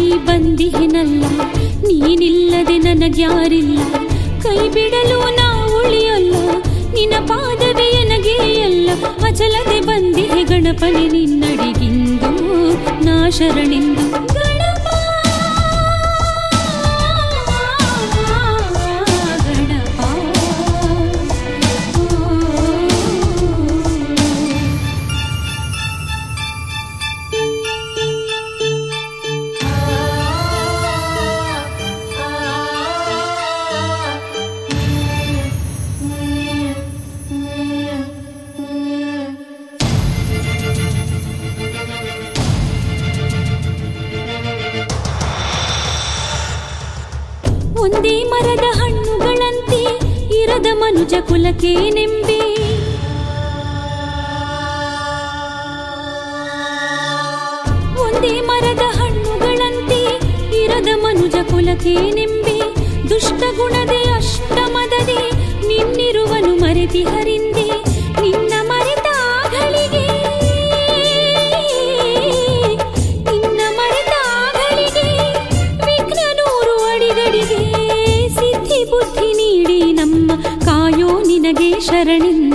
ಬಂದಿಹೆನಲ್ಲ ನೀನಿಲ್ಲದೆ ನನಗ್ಯಾರಿಲ್ಲ ಕೈ ಬಿಡಲು ನಾ ಉಳಿಯಲ್ಲ ನಿನ್ನ ಪಾದವೇ ನನಗೆ ಎಲ್ಲ ಅಚಲದೆ ಬಂದಿಹೆ ಗಣಪನೆ ನಿನ್ನಡಿಗಿಂದು ನಾ ಶರಣಿಂದು ಗಣಪ ಗಣಪ ಒಂದೇ ಮರದ ಹಣ್ಣುಗಳಂತೆ ಇರದ ಮನುಜ ಕುಲಕ್ಕೆ ನೆಂಬೆ ಒಂದೇ ಮರದ ಹಣ್ಣುಗಳಂತೆ ಇರದ ಮನುಜ ಕುಲಕ್ಕೆ ನೆಂಬೆ ದುಷ್ಟ ಗುಣದೆ ಅಷ್ಟಮದದೆ ನಿನ್ನಿರುವನು ಮರೆತಿ ಹರಿಂದೆ ನಿನ್ನ ಮರೆತಾಗಳಿಗೆ ನಿನ್ನ ಮರೆತಾಗಳಿಗೆ ವಿಘ್ನ ನೂರು ಅಡಿಗಳಿಗೆ ಸಿದ್ಧಿ ಬುದ್ಧಿ ನೀಡಿ ನಮ್ಮ ಕಾಯೋ ನಿನಗೆ ಶರಣಿಂದ